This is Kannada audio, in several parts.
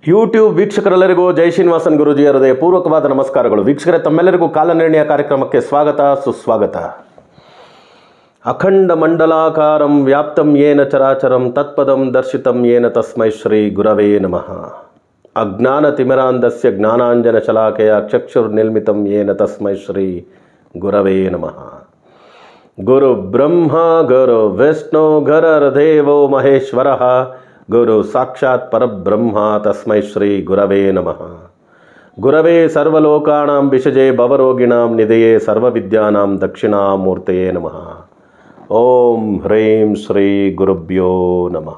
ಯೂಟ್ಯೂಬ್ ವೀಕ್ಷಕರೆಲ್ಲರಿಗೂ ಜೈ ಶ್ರೀನಿವಾಸನ್ ಗುರುಜಿಯ ಹೃದಯಪೂರ್ವಕವಾದ ನಮಸ್ಕಾರಗಳು ವೀಕ್ಷಕರೇ ತಮ್ಮೆಲ್ಲರಿಗೂ ಕಾಲನಿರ್ಣಯ ಕಾರ್ಯಕ್ರಮಕ್ಕೆ ಸ್ವಾಗತ ಸುಸ್ವಾಗತ ಅಖಂಡ ಮಂಡಲಾಕಾರಂ ವ್ಯಾಪ್ತಂ ಯೇನ ಚರಾಚರಂ ತತ್ಪದಂ ದರ್ಶಿತಂ ಯೇನ ತಸ್ಮೈ ಶ್ರೀ ಗುರವೇ ನಮಃ ಅಜ್ಞಾನತಿಮಿರಾಂಧಸ್ಯ ಜ್ಞಾನಾಂಜನ ಶಲಾಕೆಯ ಚಕ್ಷುರ್ನಿರ್ಮಿತಂ ಯೇನ ತಸ್ಮೈ ಶ್ರೀ ಗುರವೇ ನಮಃ ಗುರು ಬ್ರಹ್ಮ ಗುರು ವಿಷ್ಣು ಗುರರ್ದೇವೋ ಮಹೇಶ್ವರ ಗುರು ಸಾಕ್ಷಾತ್ ಪರಬ್ರಹ್ಮ ತಸ್ಮೈ ಶ್ರೀ ಗುರವೇ ನಮಃ ಗುರವೇ ಸರ್ವಲೋಕಾಣಾಂ ವಿಷಜೆ ಭವರೋಗಿಣಾಂ ನಿಧಯೇ ಸರ್ವವಿದ್ಯಾನಾಂ ದಕ್ಷಿಣಾಮೂರ್ತಯೇ ನಮಃ ಓಂ ಹ್ರೀಂ ಶ್ರೀ ಗುರುಭ್ಯೋ ನಮಃ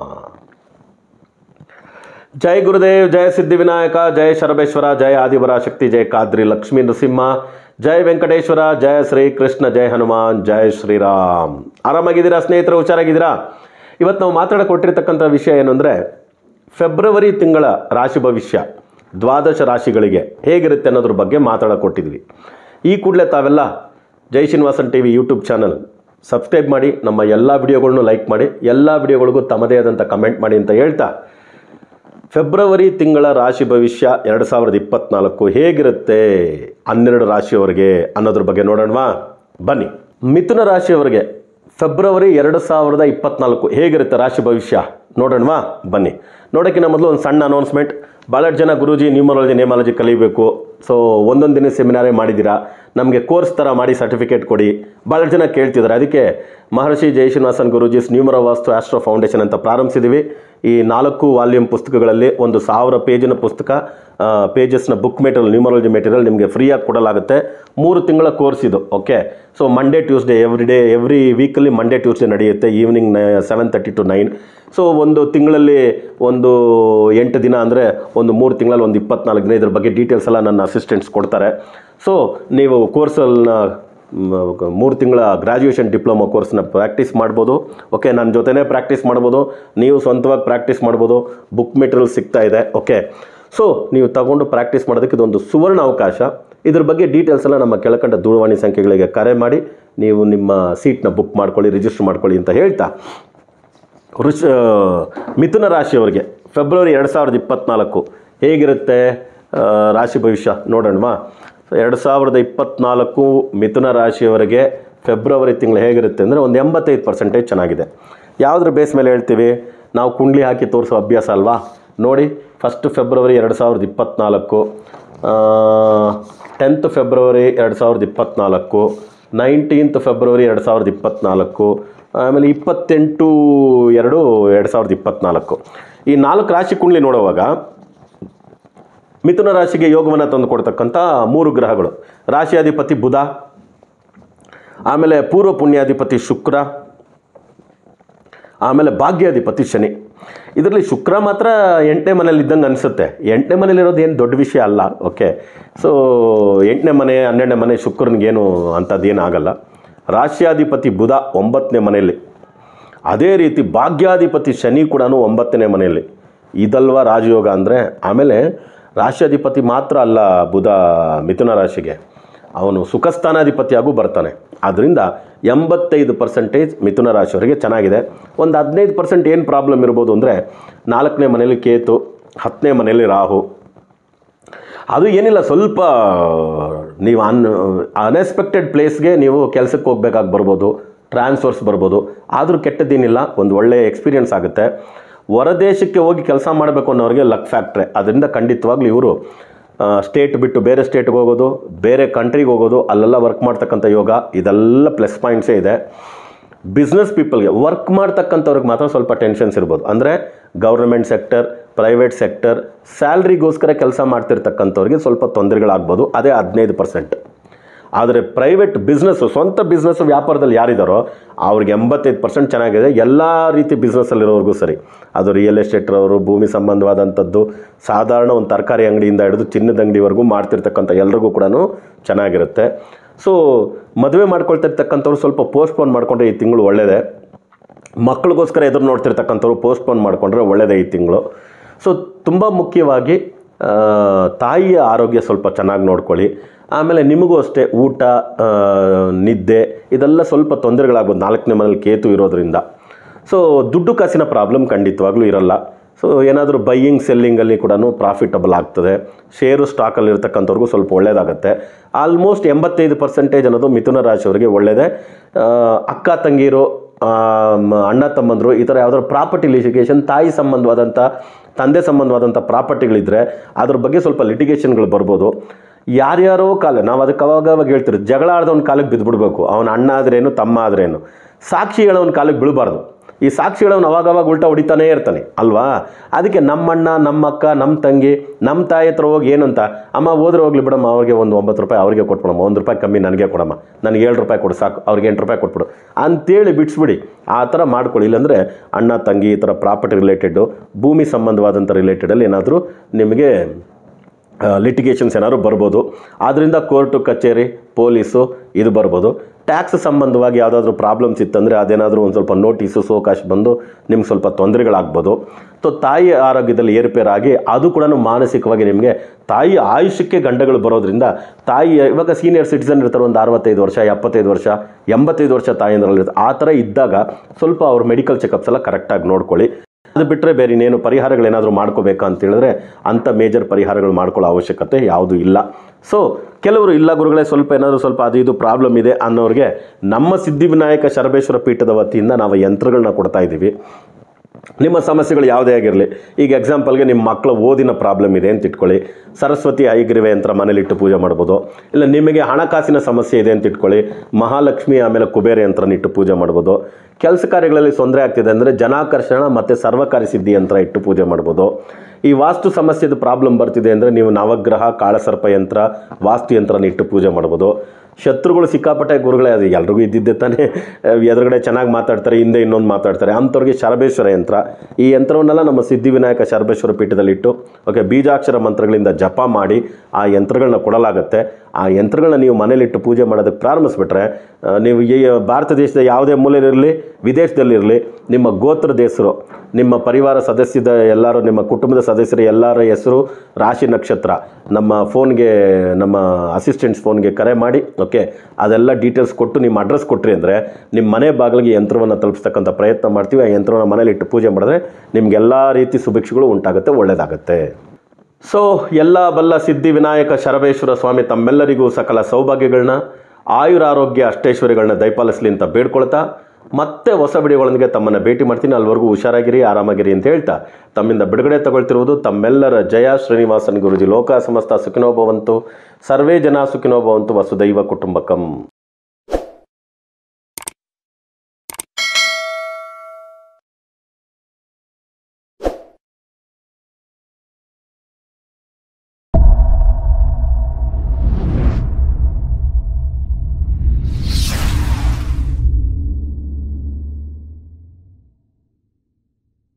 ಜೈ ಗುರುದೇವ್ ಜಯ ಸಿದ್ಧಿವಿನಾಯಕ ಜಯ ಶರಬೇಶ್ವರ ಜಯ ಆದಿವರ ಶಕ್ತಿ ಜಯ ಕಾದ್ರಿ ಲಕ್ಷ್ಮೀ ನೃಸಿಂಹ ಜಯ ವೆಂಕಟೇಶ್ವರ ಜಯ ಶ್ರೀ ಕೃಷ್ಣ ಜಯ ಹನುಮಾನ್ ಜಯ ಶ್ರೀರಾಮ್ ಆರಾಮಾಗಿದ್ದೀರಾ ಸ್ನೇಹಿತರು ಹುಷಾರಾಗಿದ್ದೀರಾ ಇವತ್ತು ನಾವು ಮಾತಾಡಕೊಟ್ಟಿರ್ತಕ್ಕಂಥ ವಿಷಯ ಏನು ಅಂದರೆ ಫೆಬ್ರವರಿ ತಿಂಗಳ ರಾಶಿ ಭವಿಷ್ಯ ದ್ವಾದಶ ರಾಶಿಗಳಿಗೆ ಹೇಗಿರುತ್ತೆ ಅನ್ನೋದ್ರ ಬಗ್ಗೆ ಮಾತಾಡಕೊಟ್ಟಿದ್ವಿ ಈ ಕೂಡಲೇ ತಾವೆಲ್ಲ Jai Srinivasan T V YouTube channel subscribe ಮಾಡಿ ನಮ್ಮ ಎಲ್ಲ ವಿಡಿಯೋಗಳನ್ನು ಲೈಕ್ ಮಾಡಿ ಎಲ್ಲ ವಿಡಿಯೋಗಳಿಗೂ ತಮ್ಮದೇ ಆದಂಥ ಕಮೆಂಟ್ ಮಾಡಿ ಅಂತ ಹೇಳ್ತಾ ಫೆಬ್ರವರಿ ತಿಂಗಳ ರಾಶಿ ಭವಿಷ್ಯ ಎರಡು ಸಾವಿರದ ಇಪ್ಪತ್ನಾಲ್ಕು ಹೇಗಿರುತ್ತೆ ಹನ್ನೆರಡು ರಾಶಿಯವರಿಗೆ ಅನ್ನೋದ್ರ ಬಗ್ಗೆ ನೋಡೋಣವಾ ಬನ್ನಿ ಮಿಥುನ ರಾಶಿಯವರಿಗೆ ಫೆಬ್ರವರಿ ಎರಡು ಸಾವಿರದ ಇಪ್ಪತ್ನಾಲ್ಕು ಹೇಗಿರುತ್ತೆ ರಾಶಿ ಭವಿಷ್ಯ ನೋಡೋಣವಾ ಬನ್ನಿ ನೋಡೋಕ್ಕಿಂತ ಮೊದಲು ಒಂದು ಸಣ್ಣ ಅನೌನ್ಸ್ಮೆಂಟ್ ಭಾಳಷ್ಟು ಜನ ಗುರೂಜಿ ನ್ಯೂಮರಾಲಜಿ ನೇಮಾಲಜಿ ಕಲಿಬೇಕು ಸೊ ಒಂದೊಂದು ದಿನ ಸೆಮಿನಾರೇ ಮಾಡಿದ್ದೀರಾ ನಮಗೆ ಕೋರ್ಸ್ ಥರ ಮಾಡಿ ಸರ್ಟಿಫಿಕೇಟ್ ಕೊಡಿ ಭಾಳಷ್ಟು ಜನ ಕೇಳ್ತಿದ್ದಾರೆ ಅದಕ್ಕೆ Maharshi Jai Srinivasan Guruji's numero Vastu astro foundation ಅಂತ ಪ್ರಾರಂಭಿಸಿದ್ದೀವಿ ಈ ನಾಲ್ಕು ವಾಲ್ಯೂಮ್ ಪುಸ್ತಕಗಳಲ್ಲಿ ಒಂದು ಸಾವಿರ ಪೇಜಿನ ಪುಸ್ತಕ ಪೇಜಸ್ನ ಬುಕ್ ಮೆಟೀರಿಯಲ್ ನ್ಯೂಮರಾಲಜಿ ಮೆಟೀರಿಯಲ್ ನಿಮಗೆ ಫ್ರೀಯಾಗಿ ಕೊಡಲಾಗುತ್ತೆ ಮೂರು ತಿಂಗಳ ಕೋರ್ಸ್ ಇದು okay so Monday Tuesday every day every weekly Monday Tuesday ನಡೆಯುತ್ತೆ evening seven thirty to nine so ಒಂದು ತಿಂಗಳಲ್ಲಿ ಒಂದು ಎಂಟು ದಿನ ಅಂದರೆ ಒಂದು ಮೂರು ತಿಂಗಳಲ್ಲಿ ಒಂದು ಇಪ್ಪತ್ನಾಲ್ಕು ದಿನ ಇದ್ರ ಬಗ್ಗೆ ಡೀಟೇಲ್ಸ್ ಎಲ್ಲ ನನ್ನ ಅಸಿಸ್ಟೆಂಟ್ಸ್ ಕೊಡ್ತಾರೆ ಸೊ ನೀವು ಕೋರ್ಸನ್ನ ಮೂರು ತಿಂಗಳ ಗ್ರ್ಯಾಜುಯೇಷನ್ ಡಿಪ್ಲೊಮಾ ಕೋರ್ಸ್ನ ಪ್ರಾಕ್ಟೀಸ್ ಮಾಡ್ಬೋದು ಓಕೆ ನನ್ನ ಜೊತೆನೇ ಪ್ರಾಕ್ಟೀಸ್ ಮಾಡ್ಬೋದು ನೀವು ಸ್ವಂತವಾಗಿ ಪ್ರಾಕ್ಟೀಸ್ ಮಾಡ್ಬೋದು ಬುಕ್ ಮೆಟೀರಿಯಲ್ ಸಿಗ್ತಾ ಇದೆ ಓಕೆ ಸೊ ನೀವು ತಗೊಂಡು ಪ್ರಾಕ್ಟೀಸ್ ಮಾಡೋದಕ್ಕೆ ಇದೊಂದು ಸುವರ್ಣ ಅವಕಾಶ ಇದ್ರ ಬಗ್ಗೆ ಡೀಟೇಲ್ಸ್ ಎಲ್ಲ ನಮ್ಮ ಕೆಳಕಂಡ ದೂರವಾಣಿ ಸಂಖ್ಯೆಗಳಿಗೆ ಕರೆ ಮಾಡಿ ನೀವು ನಿಮ್ಮ ಸೀಟ್ನ ಬುಕ್ ಮಾಡ್ಕೊಳ್ಳಿ ರಿಜಿಸ್ಟರ್ ಮಾಡ್ಕೊಳ್ಳಿ ಅಂತ ಹೇಳ್ತಾ ವೃಷ ಮಿಥುನ ರಾಶಿಯವರಿಗೆ ಫೆಬ್ರವರಿ ಎರಡು ಸಾವಿರದ ಇಪ್ಪತ್ತ್ನಾಲ್ಕು ಹೇಗಿರುತ್ತೆ ಆ, ರಾಶಿ ಭವಿಷ್ಯ ನೋಡೋಣವಾ ಎರಡು ಸಾವಿರದ ಇಪ್ಪತ್ತ್ನಾಲ್ಕು ಮಿಥುನ ರಾಶಿಯವರಿಗೆ ಫೆಬ್ರವರಿ ತಿಂಗಳು ಹೇಗಿರುತ್ತೆ ಅಂದರೆ ಒಂದು ಎಂಬತ್ತೈದು ಪರ್ಸೆಂಟೇಜ್ ಚೆನ್ನಾಗಿದೆ ಯಾವುದ್ರ ಬೇಸ್ ಮೇಲೆ ಹೇಳ್ತೀವಿ ನಾವು ಕುಂಡ್ಲಿ ಹಾಕಿ ತೋರಿಸೋ ಅಭ್ಯಾಸ ಅಲ್ವಾ ನೋಡಿ ಫಸ್ಟ್ ಫೆಬ್ರವರಿ ಎರಡು ಸಾವಿರದ ಇಪ್ಪತ್ತ್ನಾಲ್ಕು ಟೆಂತ್ ಫೆಬ್ರವರಿ ಎರಡು ಸಾವಿರದ ಇಪ್ಪತ್ತ್ನಾಲ್ಕು ನೈನ್ಟೀನ್ತ್ ಫೆಬ್ರವರಿ ಎರಡು ಸಾವಿರದ ಇಪ್ಪತ್ತ್ನಾಲ್ಕು ಆಮೇಲೆ ಇಪ್ಪತ್ತೆಂಟು ಎರಡು ಎರಡು ಸಾವಿರದ ಇಪ್ಪತ್ತ್ನಾಲ್ಕು ಈ ನಾಲ್ಕು ರಾಶಿ ಕುಂಡ್ಲಿ ನೋಡುವಾಗ ಮಿಥುನ ರಾಶಿಗೆ ಯೋಗವನ್ನು ತಂದು ಕೊಡ್ತಕ್ಕಂಥ ಮೂರು ಗ್ರಹಗಳು ರಾಶಿಯಾಧಿಪತಿ ಬುಧ ಆಮೇಲೆ ಪೂರ್ವ ಪುಣ್ಯಾಧಿಪತಿ ಶುಕ್ರ ಆಮೇಲೆ ಭಾಗ್ಯಾಧಿಪತಿ ಶನಿ ಇದರಲ್ಲಿ ಶುಕ್ರ ಮಾತ್ರ ಎಂಟನೇ ಮನೇಲಿ ಇದ್ದಂಗೆ ಅನಿಸುತ್ತೆ ಎಂಟನೇ ಮನೇಲಿರೋದು ಏನು ದೊಡ್ಡ ವಿಷಯ ಅಲ್ಲ ಓಕೆ ಸೊ ಎಂಟನೇ ಮನೆ ಹನ್ನೆರಡನೇ ಮನೆ ಶುಕ್ರನಿಗೇನು ಅಂಥದ್ದೇನು ಆಗಲ್ಲ ರಾಶ್ಯಾಧಿಪತಿ ಬುಧ ಒಂಬತ್ತನೇ ಮನೆಯಲ್ಲಿ ಅದೇ ರೀತಿ ಭಾಗ್ಯಾಧಿಪತಿ ಶನಿ ಕೂಡ ಒಂಬತ್ತನೇ ಮನೆಯಲ್ಲಿ ಇದಲ್ವಾ ರಾಜಯೋಗ ಅಂದರೆ ಆಮೇಲೆ ರಾಶ್ಯಾಧಿಪತಿ ಮಾತ್ರ ಅಲ್ಲ ಬುಧ ಮಿಥುನ ರಾಶಿಗೆ ಅವನು ಸುಖಸ್ಥಾನಾಧಿಪತಿಯಾಗೂ ಬರ್ತಾನೆ ಆದ್ದರಿಂದ ಎಂಬತ್ತೈದು ಪರ್ಸೆಂಟೇಜ್ ಮಿಥುನ ರಾಶಿಯವರಿಗೆ ಚೆನ್ನಾಗಿದೆ ಒಂದು ಹದಿನೈದು ಪರ್ಸೆಂಟ್ ಏನು ಪ್ರಾಬ್ಲಮ್ ಇರ್ಬೋದು ಅಂದರೆ ನಾಲ್ಕನೇ ಮನೇಲಿ ಕೇತು ಹತ್ತನೇ ಮನೆಯಲ್ಲಿ ರಾಹು ಅದು ಏನಿಲ್ಲ ಸ್ವಲ್ಪ ನೀವು ಅನ್ ಅನ್ಎಕ್ಸ್ಪೆಕ್ಟೆಡ್ ಪ್ಲೇಸ್ಗೆ ನೀವು ಕೆಲಸಕ್ಕೆ ಹೋಗ್ಬೇಕಾಗಿ ಬರ್ಬೋದು ಟ್ರಾನ್ಸ್ಫರ್ಸ್ ಬರ್ಬೋದು ಆದರೂ ಕೆಟ್ಟದ್ದೇನಿಲ್ಲ ಒಂದು ಒಳ್ಳೆಯ ಎಕ್ಸ್ಪೀರಿಯನ್ಸ್ ಆಗುತ್ತೆ ಹೊರದೇಶಕ್ಕೆ ಹೋಗಿ ಕೆಲಸ ಮಾಡಬೇಕು ಅನ್ನೋರಿಗೆ ಲಕ್ ಫ್ಯಾಕ್ಟ್ರೆ ಅದರಿಂದ ಖಂಡಿತವಾಗ್ಲೂ ಇವರು ಸ್ಟೇಟ್ ಬಿಟ್ಟು ಬೇರೆ ಸ್ಟೇಟ್ಗೆ ಹೋಗೋದು ಬೇರೆ ಕಂಟ್ರಿಗೆ ಹೋಗೋದು ಅಲ್ಲೆಲ್ಲ ವರ್ಕ್ ಮಾಡ್ತಕ್ಕಂಥ ಯೋಗ ಇದೆಲ್ಲ ಪ್ಲಸ್ ಪಾಯಿಂಟ್ಸೇ ಇದೆ ಬಿಸ್ನೆಸ್ ಪೀಪಲ್ಗೆ ವರ್ಕ್ ಮಾಡ್ತಕ್ಕಂಥವ್ರಿಗೆ ಮಾತ್ರ ಸ್ವಲ್ಪ ಟೆನ್ಷನ್ಸ್ ಇರ್ಬೋದು ಅಂದರೆ ಗೌರ್ಮೆಂಟ್ ಸೆಕ್ಟರ್ ಪ್ರೈವೇಟ್ ಸೆಕ್ಟರ್ ಸ್ಯಾಲ್ರಿಗೋಸ್ಕರ ಕೆಲಸ ಮಾಡ್ತಿರ್ತಕ್ಕಂಥವ್ರಿಗೆ ಸ್ವಲ್ಪ ತೊಂದರೆಗಳಾಗ್ಬೋದು ಅದೇ ಹದಿನೈದು ಪರ್ಸೆಂಟ್ ಆದರೆ ಪ್ರೈವೇಟ್ ಬಿಸ್ನೆಸ್ಸು ಸ್ವಂತ ಬಿಸ್ನೆಸ್ ವ್ಯಾಪಾರದಲ್ಲಿ ಯಾರಿದ್ದಾರೋ ಅವ್ರಿಗೆ ಎಂಬತ್ತೈದು ಪರ್ಸೆಂಟ್ ಚೆನ್ನಾಗಿದೆ ಎಲ್ಲ ರೀತಿ ಬಿಸ್ನೆಸ್ಸಲ್ಲಿರೋರ್ಗೂ ಸರಿ ಅದು ರಿಯಲ್ ಎಸ್ಟೇಟ್ರವರು ಭೂಮಿ ಸಂಬಂಧವಾದಂಥದ್ದು ಸಾಧಾರಣ ಒಂದು ತರಕಾರಿ ಅಂಗಡಿಯಿಂದ ಹಿಡಿದು ಚಿನ್ನದ ಅಂಗಡಿವರೆಗೂ ಮಾಡ್ತಿರ್ತಕ್ಕಂಥ ಎಲ್ರಿಗೂ ಕೂಡ ಚೆನ್ನಾಗಿರುತ್ತೆ ಸೊ ಮದುವೆ ಮಾಡ್ಕೊಳ್ತಿರ್ತಕ್ಕಂಥವ್ರು ಸ್ವಲ್ಪ ಪೋಸ್ಟ್ಪೋನ್ ಮಾಡಿಕೊಂಡ್ರೆ ಈ ತಿಂಗಳು ಒಳ್ಳೆಯದೇ ಮಕ್ಕಳಿಗೋಸ್ಕರ ಎದುರು ನೋಡ್ತಿರ್ತಕ್ಕಂಥವ್ರು ಪೋಸ್ಟ್ಪೋನ್ ಮಾಡಿಕೊಂಡ್ರೆ ಒಳ್ಳೆಯದೇ ಈ ತಿಂಗಳು ಸೊ ತುಂಬ ಮುಖ್ಯವಾಗಿ ಆ, ತಾಯಿಯ ಆರೋಗ್ಯ ಸ್ವಲ್ಪ ಚೆನ್ನಾಗಿ ನೋಡ್ಕೊಳ್ಳಿ ಆಮೇಲೆ ನಿಮಗೂ ಅಷ್ಟೇ ಊಟ ಆ, ನಿದ್ದೆ ಇದೆಲ್ಲ ಸ್ವಲ್ಪ ತೊಂದರೆಗಳಾಗ್ಬೋದು ನಾಲ್ಕನೇ ಮನೇಲಿ ಕೇತು ಇರೋದ್ರಿಂದ ಸೊ ದುಡ್ಡು ಕಾಸಿನ ಪ್ರಾಬ್ಲಮ್ ಖಂಡಿತವಾಗ್ಲೂ ಇರಲ್ಲ ಸೊ ಸೊ ಏನಾದರೂ ಬೈಯಿಂಗ್ ಸೆಲ್ಲಿಂಗಲ್ಲಿ ಕೂಡ ಪ್ರಾಫಿಟಬಲ್ ಆಗ್ತದೆ ಷೇರು ಸ್ಟಾಕಲ್ಲಿ ಇರ್ತಕ್ಕಂಥವ್ರಿಗೂ ಸ್ವಲ್ಪ ಒಳ್ಳೆಯದಾಗುತ್ತೆ ಆಲ್ಮೋಸ್ಟ್ ಎಂಬತ್ತೈದು ಪರ್ಸೆಂಟೇಜ್ ಅನ್ನೋದು ಮಿಥುನ ರಾಶಿಯವರಿಗೆ ಒಳ್ಳೆಯದೇ ಆ, ಅಕ್ಕ ತಂಗಿರು ಆ, ಮ- ಅಣ್ಣ ತಮ್ಮಂದರು ಈ ಥರ ಯಾವ್ದಾದ್ರು ಪ್ರಾಪರ್ಟಿ ಲಿಟಿಗೇಷನ್ ತಾಯಿ ಸಂಬಂಧವಾದಂಥ ತಂದೆ ಸಂಬಂಧವಾದಂಥ ಪ್ರಾಪರ್ಟಿಗಳಿದ್ದರೆ ಅದ್ರ ಬಗ್ಗೆ ಸ್ವಲ್ಪ ಲಿಟಿಗೇಷನ್ಗಳು ಬರ್ಬೋದು ಯಾರ್ಯಾರೋ ಕಾಲ ನಾವು ಅದಕ್ಕೆ ಅವಾಗ ಅವಾಗ ಹೇಳ್ತೀವಿ ಜಗಳ ಆಡ್ದವನ ಕಾಲಕ್ಕೆ ಬಿದ್ದುಬಿಡ್ಬೇಕು ಅವನ ಅಣ್ಣ ಆದ್ರೇನು ತಮ್ಮ ಆದ್ರೇನು ಸಾಕ್ಷಿ ಹೇಳೋನ ಕಾಲಕ್ಕೆ ಬೀಳಬಾರ್ದು ಈ ಸಾಕ್ಷಿ ಹೇಳೋನು ಅವಾಗ ಅವಾಗ ಉಲ್ಟಾ ಹೊಡಿತಾನೇ ಇರ್ತಾನೆ ಅಲ್ವಾ ಅದಕ್ಕೆ ನಮ್ಮಣ್ಣ ನಮ್ಮ ಅಕ್ಕ ನಮ್ಮ ತಂಗಿ ನಮ್ಮ ತಾಯಿ ಹತ್ರ ಹೋಗಿ ಏನಂತ ಅಮ್ಮ ಹೋದ್ರೆ ಹೋಗ್ಲಿ ಬಿಡಮ್ಮ ಅವ್ರಿಗೆ ಒಂದು ಒಂಬತ್ತು ರೂಪಾಯಿ ಅವ್ರಿಗೆ ಕೊಟ್ಬಿಡಮ್ಮ ಒಂದು ರೂಪಾಯಿ ಕಮ್ಮಿ ನನಗೆ ಕೊಡಮ್ಮ ನನಗೆ ಏಳು ರೂಪಾಯಿ ಕೊಡು ಸಾಕು ಅವ್ರಿಗೆ ಎಂಟು ರೂಪಾಯಿ ಕೊಟ್ಬಿಡು ಅಂತೇಳಿ ಬಿಡಿಸ್ಬಿಡಿ ಆ ಥರ ಮಾಡ್ಕೊಳ್ಳಿ ಇಲ್ಲಾಂದರೆ ಅಣ್ಣ ತಂಗಿ ಈ ಥರ ಪ್ರಾಪರ್ಟಿ ರಿಲೇಟೆಡ್ಡು ಭೂಮಿ ಸಂಬಂಧವಾದಂಥ ರಿಲೇಟೆಡಲ್ಲಿ ಏನಾದರೂ ನಿಮಗೆ ಲಿಟಿಗೇಷನ್ಸ್ ಏನಾದ್ರು ಬರ್ಬೋದು ಆದ್ದರಿಂದ ಕೋರ್ಟು ಕಚೇರಿ ಪೊಲೀಸು ಇದು ಬರ್ಬೋದು ಟ್ಯಾಕ್ಸ್ ಸಂಬಂಧವಾಗಿ ಯಾವುದಾದ್ರೂ ಪ್ರಾಬ್ಲಮ್ಸ್ ಇತ್ತಂದರೆ ಅದೇನಾದರೂ ಒಂದು ಸ್ವಲ್ಪ ನೋಟಿಸು ಸೋಕಾಶ್ ಬಂದು ನಿಮ್ಗೆ ಸ್ವಲ್ಪ ತೊಂದರೆಗಳಾಗ್ಬೋದು ಸೊ ತಾಯಿ ಆರೋಗ್ಯದಲ್ಲಿ ಏರುಪೇರಾಗಿ ಅದು ಕೂಡ ಮಾನಸಿಕವಾಗಿ ನಿಮಗೆ ತಾಯಿ ಆಯುಷ್ಯಕ್ಕೆ ಗಂಡಗಳು ಬರೋದ್ರಿಂದ ತಾಯಿ ಇವಾಗ ಸೀನಿಯರ್ ಸಿಟಿಸನ್ ಇರ್ತಾರೆ ಒಂದು ಅರವತ್ತೈದು ವರ್ಷ ಎಪ್ಪತ್ತೈದು ವರ್ಷ ಎಂಬತ್ತೈದು ವರ್ಷ ತಾಯಿಯಂದ್ರಲ್ಲಿ ಆ ಥರ ಇದ್ದಾಗ ಸ್ವಲ್ಪ ಅವ್ರ ಮೆಡಿಕಲ್ ಚೆಕಪ್ಸ್ ಎಲ್ಲ ಕರೆಕ್ಟಾಗಿ ನೋಡ್ಕೊಳ್ಳಿ ಅದು ಬಿಟ್ಟರೆ ಬೇರೆ ಇನ್ನೇನು ಪರಿಹಾರಗಳೇನಾದರೂ ಮಾಡ್ಕೋಬೇಕಾ ಅಂತ ಹೇಳಿದ್ರೆ ಅಂಥ ಮೇಜರ್ ಪರಿಹಾರಗಳು ಮಾಡ್ಕೊಳ್ಳೋ ಅವಶ್ಯಕತೆ ಯಾವುದೂ ಇಲ್ಲ ಸೊ ಕೆಲವರು ಇಲ್ಲ ಗುರುಗಳೇ ಸ್ವಲ್ಪ ಏನಾದರೂ ಸ್ವಲ್ಪ ಅದು ಇದು ಪ್ರಾಬ್ಲಮ್ ಇದೆ ಅನ್ನೋರಿಗೆ ನಮ್ಮ ಸಿದ್ಧಿವಿನಾಯಕ ಶರಬೇಶ್ವರ ಪೀಠದ ವತಿಯಿಂದ ನಾವು ಯಂತ್ರಗಳನ್ನ ಕೊಡ್ತಾ ಇದ್ದೀವಿ ನಿಮ್ಮ ಸಮಸ್ಯೆಗಳು ಯಾವುದೇ ಆಗಿರಲಿ ಈಗ ಎಕ್ಸಾಂಪಲ್ಗೆ ನಿಮ್ಮ ಮಕ್ಕಳ ಓದಿನ ಪ್ರಾಬ್ಲಮ್ ಇದೆ ಅಂತ ಇಟ್ಕೊಳ್ಳಿ ಸರಸ್ವತಿ ಐಗ್ರಿವೆ ಯಂತ್ರ ಮನೇಲಿಟ್ಟು ಪೂಜೆ ಮಾಡ್ಬೋದು ಇಲ್ಲ ನಿಮಗೆ ಹಣಕಾಸಿನ ಸಮಸ್ಯೆ ಇದೆ ಅಂತ ಇಟ್ಕೊಳ್ಳಿ ಮಹಾಲಕ್ಷ್ಮಿ ಆಮೇಲೆ ಕುಬೇರ ಯಂತ್ರನ ಇಟ್ಟು ಪೂಜೆ ಮಾಡ್ಬೋದು ಕೆಲಸ ಕಾರ್ಯಗಳಲ್ಲಿ ತೊಂದರೆ ಆಗ್ತಿದೆ ಅಂದರೆ ಜನಾಕರ್ಷಣ ಮತ್ತು ಸರ್ವಕಾರಿ ಸಿದ್ಧಿ ಯಂತ್ರ ಇಟ್ಟು ಪೂಜೆ ಮಾಡ್ಬೋದು ಈ ವಾಸ್ತು ಸಮಸ್ಯೆದು ಪ್ರಾಬ್ಲಮ್ ಬರ್ತಿದೆ ಅಂದರೆ ನೀವು ನವಗ್ರಹ ಕಾಳಸರ್ಪ ಯಂತ್ರ ವಾಸ್ತು ಯಂತ್ರನ ಇಟ್ಟು ಪೂಜೆ ಮಾಡ್ಬೋದು ಶತ್ರುಗಳು ಸಿಕ್ಕಾಪಟ್ಟೆ ಗುರುಗಳೇ ಅದು ಎಲ್ರಿಗೂ ಇದ್ದಿದ್ದೆ ತಾನೇ ಎದುರುಗಡೆ ಚೆನ್ನಾಗಿ ಮಾತಾಡ್ತಾರೆ ಹಿಂದೆ ಇನ್ನೊಂದು ಮಾತಾಡ್ತಾರೆ ಅಂಥವ್ರಿಗೆ ಶರಬೇಶ್ವರ ಯಂತ್ರ ಈ ಯಂತ್ರವನ್ನೆಲ್ಲ ನಮ್ಮ ಸಿದ್ಧಿವಿನಾಯಕ ಶರಬೇಶ್ವರ ಪೀಠದಲ್ಲಿಟ್ಟು ಓಕೆ ಬೀಜಾಕ್ಷರ ಮಂತ್ರಗಳಿಂದ ಜಪ ಮಾಡಿ ಆ ಯಂತ್ರಗಳನ್ನ ಕೊಡಲಾಗುತ್ತೆ ಆ ಯಂತ್ರಗಳನ್ನ ನೀವು ಮನೇಲಿಟ್ಟು ಪೂಜೆ ಮಾಡೋದಕ್ಕೆ ಪ್ರಾರಂಭಿಸ್ಬಿಟ್ರೆ ಆ, ನೀವು ಈ ಭಾರತ ದೇಶದ ಯಾವುದೇ ಮೂಲೆಯಲ್ಲಿರಲಿ ವಿದೇಶದಲ್ಲಿರಲಿ ನಿಮ್ಮ ಗೋತ್ರದ ಹೆಸರು ನಿಮ್ಮ ಪರಿವಾರ ಸದಸ್ಯದ ಎಲ್ಲರೂ ನಿಮ್ಮ ಕುಟುಂಬದ ಸದಸ್ಯರ ಎಲ್ಲರ ಹೆಸರು ರಾಶಿ ನಕ್ಷತ್ರ ನಮ್ಮ ಫೋನ್ಗೆ ನಮ್ಮ ಅಸಿಸ್ಟೆಂಟ್ಸ್ ಫೋನ್ಗೆ ಕರೆ ಮಾಡಿ ಓಕೆ ಅದೆಲ್ಲ ಡೀಟೇಲ್ಸ್ ಕೊಟ್ಟು ನಿಮ್ಮ ಅಡ್ರೆಸ್ ಕೊಟ್ರಿ ಅಂದರೆ ನಿಮ್ಮ ಮನೆ ಬಾಗಿಲಿಗೆ ಯಂತ್ರವನ್ನು ತಲುಪಿಸ್ತಕ್ಕಂಥ ಪ್ರಯತ್ನ ಮಾಡ್ತೀವಿ ಆ ಯಂತ್ರವನ್ನು ಮನೇಲಿ ಇಟ್ಟು ಪೂಜೆ ಮಾಡಿದ್ರೆ ನಿಮ್ಗೆಲ್ಲ ರೀತಿ ಶುಭೇಚ್ಛೆಗಳು ಉಂಟಾಗುತ್ತೆ ಒಳ್ಳೆಯದಾಗುತ್ತೆ ಸೊ ಎಲ್ಲ ಬಲ್ಲ ಸಿದ್ಧಿ ವಿನಾಯಕ ಶರಬೇಶ್ವರ ಸ್ವಾಮಿ ತಮ್ಮೆಲ್ಲರಿಗೂ ಸಕಲ ಸೌಭಾಗ್ಯಗಳನ್ನ ಆಯುರಾರೋಗ್ಯ ಅಷ್ಟೈಶ್ವರ್ಯಗಳನ್ನ ದಯಪಾಲಿಸಲಿ ಅಂತ ಬೇಡ್ಕೊಳ್ತಾ ಮತ್ತೆ ಹೊಸ ವಿಡಿಯೋಗಳೊಂದಿಗೆ ತಮ್ಮನ್ನು ಭೇಟಿ ಮಾಡ್ತೀನಿ ಅಲ್ಲಿವರೆಗೂ ಹುಷಾರಾಗಿರಿ ಆರಾಮಾಗಿರಿ ಅಂತ ಹೇಳ್ತಾ ತಮ್ಮಿಂದ ಬಿಡುಗಡೆ ತಗೊಳ್ತಿರುವುದು ತಮ್ಮೆಲ್ಲರ ಜಯ ಶ್ರೀನಿವಾಸನ್ ಗುರುಜಿ ಲೋಕ ಸಮಸ್ತ ಸುಖಿನೋ ಭವಂತು ಸರ್ವೇ ಜನ ಸುಖಿನೋ ಭವಂತು ವಸುದೈವ ಕುಟುಂಬಕಂ